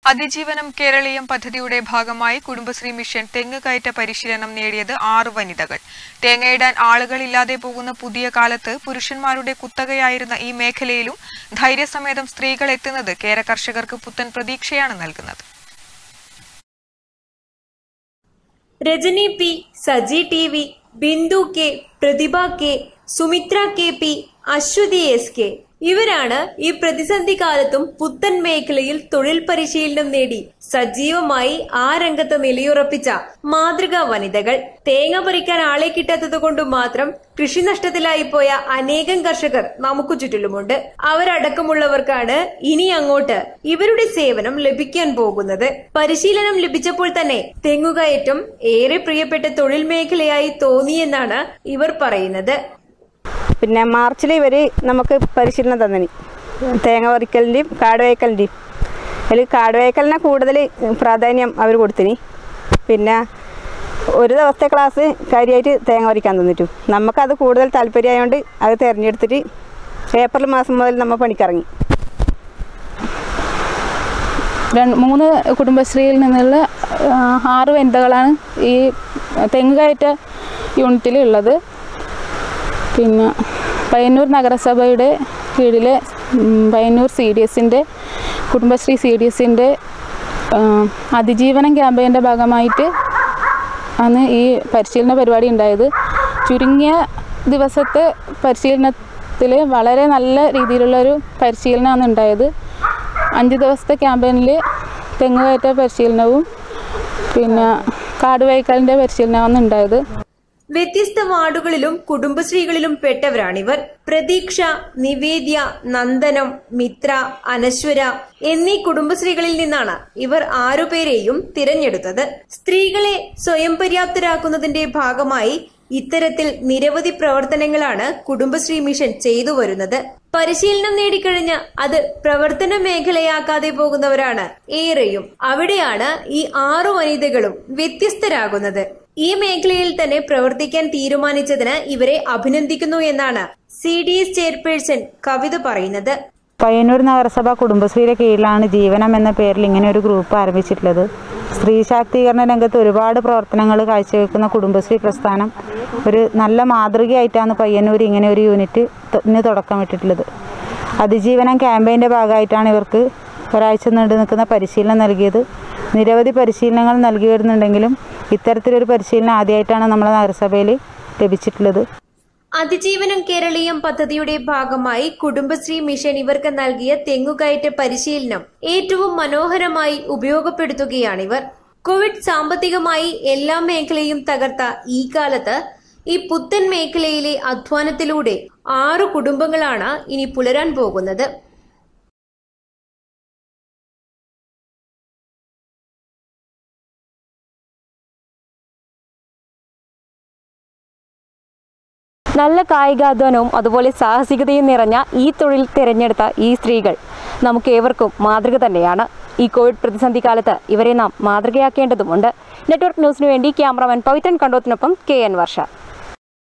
അതിജീവനം കേരളീയം പദ്ധതിയുടെ ഭാഗമായി കുടുംബശ്രീ മിഷൻ തെങ്ങ് കയറ്റ പരിശീലനം നേടിയത് ആറ് വനിതകൾ തേങ്ങയിടാൻ ആളുകളില്ലാതെ പോകുന്ന പുതിയ കാലത്ത് പുരുഷന്മാരുടെ കുത്തകയായിരുന്ന ഈ മേഖലയിലും ധൈര്യസമേതം സ്ത്രീകൾ എത്തുന്നത് കേര കർഷകർക്ക് പുത്തൻ പ്രതീക്ഷയാണ് നൽകുന്നത് Rajani P Saji T V Bindu K Prathibha K Sumithra K P Aswathy S K ഇവരാണ് ഈ പ്രതിസന്ധി കാലത്തും പുത്തൻ മേഖലയിൽ തൊഴിൽ പരിശീലനം നേടി സജീവമായി ആ രംഗത്ത് നിലയുറപ്പിച്ച മാതൃകാ വനിതകൾ തേങ്ങ പറിക്കാൻ ആളെ കിട്ടാത്തത് കൊണ്ട് മാത്രം കൃഷി നഷ്ടത്തിലായി പോയ അനേകം കർഷകർ നമുക്ക് ചുറ്റിലുമുണ്ട് അവരടക്കമുള്ളവർക്കാണ് ഇനി അങ്ങോട്ട് ഇവരുടെ സേവനം ലഭിക്കാൻ പോകുന്നത് പരിശീലനം ലഭിച്ചപ്പോൾ തന്നെ തെങ്ങുകയറ്റം ഏറെ പ്രിയപ്പെട്ട തൊഴിൽ മേഖലയായി തോന്നിയെന്നാണ് ഇവർ പറയുന്നത് പിന്നെ മാർച്ചിൽ ഇവർ നമുക്ക് പരിശീലനം തന്നിനി തേങ്ങ പറിക്കലിൻ്റെയും കാട് വേക്കലിൻ്റെയും അതിൽ കാട് വേക്കലിനെ കൂടുതൽ പ്രാധാന്യം അവർ കൊടുത്തിനി പിന്നെ ഒരു ദിവസത്തെ ക്ലാസ് കാര്യമായിട്ട് തേങ്ങ പറിക്കാൻ തന്നിട്ടു നമുക്കത് കൂടുതൽ താല്പര്യമായതുകൊണ്ട് അത് തിരഞ്ഞെടുത്തിട്ട് ഏപ്രിൽ മാസം മുതൽ നമ്മൾ പണിക്കിറങ്ങി രണ്ട് മൂന്ന് കുടുംബശ്രീയിൽ നിന്നുള്ള ആ, ആറ് വനിതകളാണ് ഈ തെങ്ങ് കയറ്റ യൂണിറ്റിൽ ഉള്ളത് പിന്നെ പയ്യന്നൂർ നഗരസഭയുടെ കീഴിലെ ഉം, പയ്യന്നൂർ സി ഡി എസിൻ്റെ കുടുംബശ്രീ സി ഡി എസിൻ്റെ അതിജീവനം ക്യാമ്പയിൻ്റെ ഭാഗമായിട്ട് ആണ് ഈ പരിശീലന പരിപാടി ഉണ്ടായത് ചുരുങ്ങിയ ദിവസത്തെ പരിശീലനത്തിൽ വളരെ നല്ല രീതിയിലുള്ളൊരു പരിശീലനമാണ് ഉണ്ടായത് അഞ്ച് ദിവസത്തെ ക്യാമ്പയിനിൽ തെങ്ങുകയറ്റ പരിശീലനവും പിന്നെ കാട് വൈക്കലിൻ്റെ പരിശീലനമാണ് ഉണ്ടായത് വ്യത്യസ്ത വാർഡുകളിലും കുടുംബശ്രീകളിലും പെട്ടവരാണിവർ പ്രതീക്ഷ നിവേദ്യ നന്ദനം മിത്ര അനശ്വര എന്നീ കുടുംബശ്രീകളിൽ നിന്നാണ് ഇവർ ആറുപേരെയും തിരഞ്ഞെടുത്തത് സ്ത്രീകളെ സ്വയം പര്യാപ്തരാക്കുന്നതിന്റെ ഭാഗമായി ഇത്തരത്തിൽ നിരവധി പ്രവർത്തനങ്ങളാണ് കുടുംബശ്രീ മിഷൻ ചെയ്തു വരുന്നത് പരിശീലനം നേടിക്കഴിഞ്ഞ് അത് പ്രവർത്തന മേഖലയാക്കാതെ പോകുന്നവരാണ് ഏറെയും അവിടെയാണ് ഈ ആറു വനിതകളും വ്യത്യസ്തരാകുന്നത് ഈ മേഖലയിൽ തന്നെ പ്രവർത്തിക്കാൻ തീരുമാനിച്ചതിന് ഇവരെ അഭിനന്ദിക്കുന്നു എന്നാണ് C D S chairperson Kavitha പറയുന്നത് പയ്യന്നൂർ നഗരസഭ കുടുംബശ്രീയുടെ കീഴിലാണ് ജീവനം എന്ന പേരിൽ ഇങ്ങനെ ഒരു ഗ്രൂപ്പ് ആരംഭിച്ചിട്ടുള്ളത് സ്ത്രീ ശാക്തീകരണ രംഗത്ത് ഒരുപാട് പ്രവർത്തനങ്ങൾ കാഴ്ചവെക്കുന്ന കുടുംബശ്രീ പ്രസ്ഥാനം ഒരു നല്ല മാതൃകയായിട്ടാണ് പയ്യന്നൂർ ഇങ്ങനെ ഒരു യൂണിറ്റിന് തുടക്കമിട്ടിട്ടുള്ളത് അതിജീവനം ക്യാമ്പയിൻ്റെ ഭാഗമായിട്ടാണ് ഇവർക്ക് ഒരാഴ്ച നീണ്ടു നിൽക്കുന്ന പരിശീലനം നൽകിയത് നിരവധി പരിശീലനങ്ങൾ നൽകി വരുന്നുണ്ടെങ്കിലും ഇത്തരത്തിലൊരു പരിശീലനം ആദ്യമായിട്ടാണ് നമ്മുടെ നഗരസഭയിൽ ലഭിച്ചിട്ടുള്ളത് അതിജീവനം കേരളീയം പദ്ധതിയുടെ ഭാഗമായി കുടുംബശ്രീ മിഷൻ ഇവർക്ക് നൽകിയ തെങ്ങുകയറ്റ പരിശീലനം ഏറ്റവും മനോഹരമായി ഉപയോഗപ്പെടുത്തുകയാണിവർ കോവിഡ് സാമ്പത്തികമായി എല്ലാ മേഖലയും തകർത്ത ഈ കാലത്ത് ഈ പുത്തൻ മേഖലയിലെ അധ്വാനത്തിലൂടെ ആറു കുടുംബങ്ങളാണ് ഇനി പുലരാൻ പോകുന്നത് നല്ല കായികാധ്വാനവും അതുപോലെ സാഹസികതയും നിറഞ്ഞ ഈ തൊഴിൽ തിരഞ്ഞെടുത്ത ഈ സ്ത്രീകൾ നമുക്ക് ഏവർക്കും മാതൃക തന്നെയാണ് ഈ കോവിഡ് പ്രതിസന്ധി കാലത്ത് ഇവരെ നാം മാതൃകയാക്കേണ്ടതുമുണ്ട് നെറ്റ്വർക്ക് ന്യൂസിനു വേണ്ടി ക്യാമറമാൻ പവിത്രൻ കണ്ടോത്തിനൊപ്പം കെ എൻ വർഷ